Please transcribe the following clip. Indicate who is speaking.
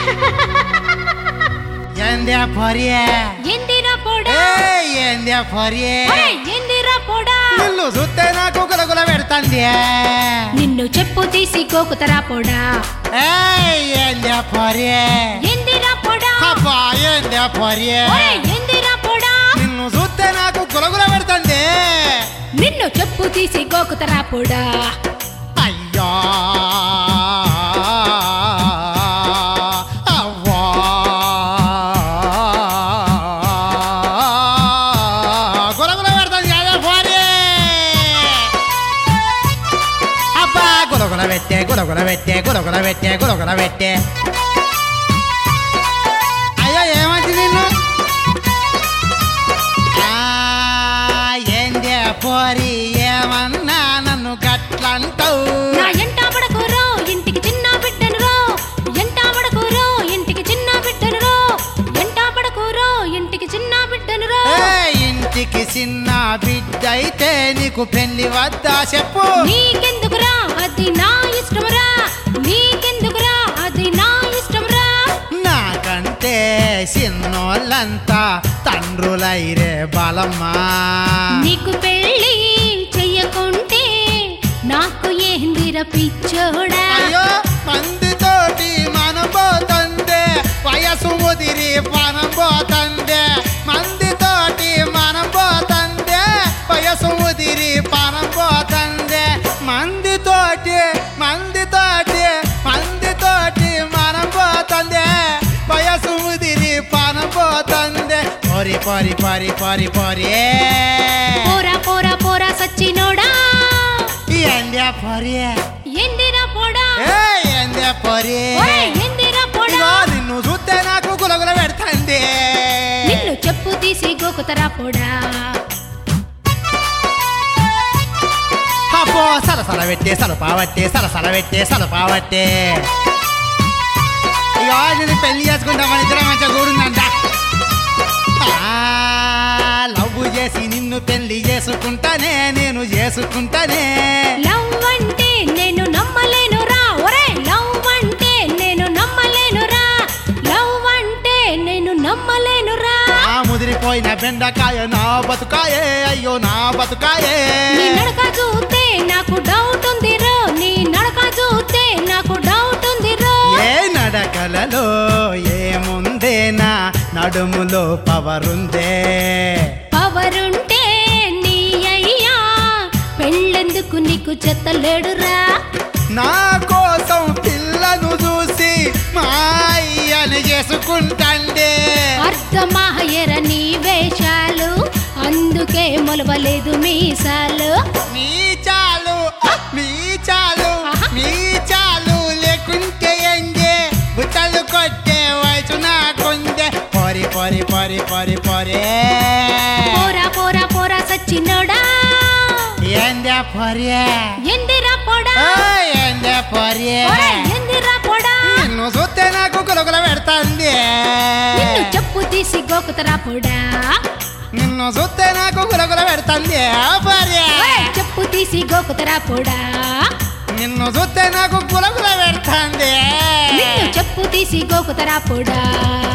Speaker 1: ఏందే పొరియే
Speaker 2: ఎందిరా పోడా
Speaker 1: ఏయ్, ఏందే పొరియే
Speaker 2: ఒరేయ్, ఎందిరా పోడా
Speaker 1: నిన్ను చూస్తే నాకు గులగుల పెడతాంది
Speaker 2: నిన్ను చెప్పు తీసి గోకుతరా పోడా
Speaker 1: ఏయ్, ఏందే పొరియే
Speaker 2: ఎందిరా పోడా
Speaker 1: అబ్బా ఏందే పొరియే
Speaker 2: ఒరేయ్, ఎందిరా పోడా
Speaker 1: నిన్ను చూస్తే నాకు గులగుల పెడతాంది
Speaker 2: నిన్ను చెప్పు తీసి గోకుతరా పోడా
Speaker 1: అయ్యా అవ్వా గులగుల పెడతాంది అదే పొరియే అబ్బా గులగుల పెట్టే గులగుల పెట్టే గులగుల పెట్టే గులగుల పెట్టే అయ్యో ఏమంది నిన్ను ఆ, ఏందే పోరి ఏమన్నా నన్ను గట్లంటావు
Speaker 2: నా ఎంటా పడకూరో ఇంటికి చిన్న బిడ్డను రో ఎంటా పడకూరో ఇంటికి చిన్న బిడ్డను రో ఎంటా పడకూరో ఇంటికి చిన్న బిడ్డను రో
Speaker 1: ఏ, ఇంటికి చిన్న బిడ్డ అయితే నీకు పెళ్లి వద్దా చెప్పు
Speaker 2: నీకెందుకురా అది నా ఇష్టమురా నీకెందుకురా అది నా ఇష్టమురా
Speaker 1: నాకంటే చిన్నోళ్ళంతా తండ్రులైరే బలమ్మా
Speaker 2: నీకు పెళ్ళి చెయ్యకుంటే నాకు ఏందిర పిచ్చోడా
Speaker 1: అయ్యో మందితోటి మనం పోతందే వయసు ముదిరి మనం పోతందే మందితోటి మనం పోతందే వయసు ముదిరి మనం పోతందే మందితోటి మందితోటి మందితోటి మనం పోతందే వయసు ముదిరి మనం పోతందే పొరి పొరి పొరి పొరి పొరి
Speaker 2: పోరా పోరా పోరా సచ్చినోడా
Speaker 1: ఎందే పొరి
Speaker 2: ఎందిరా పోడా
Speaker 1: ఏ ఎందే పొరి
Speaker 2: ఒరేయ్, ఎందిరా పోడా
Speaker 1: ఇదిగో నిన్ను చూస్తే నాకు గులగుల పెడతాంది
Speaker 2: నిన్ను చెప్పు తీసి గోకుతరా పోడా
Speaker 1: అబ్బో సలసల పెట్టే సలపావట్టే సలసల పెట్టే సలపావట్టే ఇక నేను పెళ్లి చేసుకుంటామని ఇద్దరం మంచిగా కూడుందంట లవ్ చేసి నిన్ను పెళ్లి చేసుకుంటానే నేను చేసుకుంటానే
Speaker 2: లవ్ అంటే నేను నమ్మలేనురా ఒరే లవ్ అంటే నేను నమ్మలేనురా లవ్ అంటే నేను నమ్మలేనురా
Speaker 1: ఆ ముదిరిపోయిన బెండకాయ నా బతుకాయే అయ్యో నా బతుకాయే
Speaker 2: నీ నడక చూస్తే నాకు డౌట్ ఉందిరో నీ నడక చూస్తే నాకు డౌట్ ఉందిరో
Speaker 1: ఏ నడకలలో ఏముందేనా నడుములో పవరుందే
Speaker 2: పవరుంటే నీ అయ్యా పెళ్ళెందుకు నీకు చెత్తలేడురా
Speaker 1: నా కోసం పిల్లను చూసి మా అయ్యను చేసుకుంటాండే
Speaker 2: అర్ధమాహయర నీ వేషాలు అందుకే మొలవలేదు మీసాలు
Speaker 1: మీ చాలు మీ చాలు మీ చాలు లేకుంటే ఎంగే బుట్టలు కొట్టే వయసు నాకుందే పొరి పొరి పొరి పొరి పొరే
Speaker 2: పోరా పోరా పోరా సచ్చినోడా
Speaker 1: ఏందే పొరే
Speaker 2: ఎందిరా పోడా
Speaker 1: ఏందే పొరే
Speaker 2: ఒరే, ఎందిరా పోడా
Speaker 1: నిన్ను చూస్తే నాకు గులగుల పెడతాంది
Speaker 2: నిన్ను చెప్పు తీసి గోకుతరా పోడా
Speaker 1: నిన్ను చూస్తే నాకు గులగుల పెడతాంది భార్య
Speaker 2: ఒరే, చెప్పు తీసి గోకుతరా పోడా
Speaker 1: నిన్ను చూస్తే నాకు గులగుల పెడతాంది
Speaker 2: నిన్ను చెప్పు తీసి గోకుతరా పోడా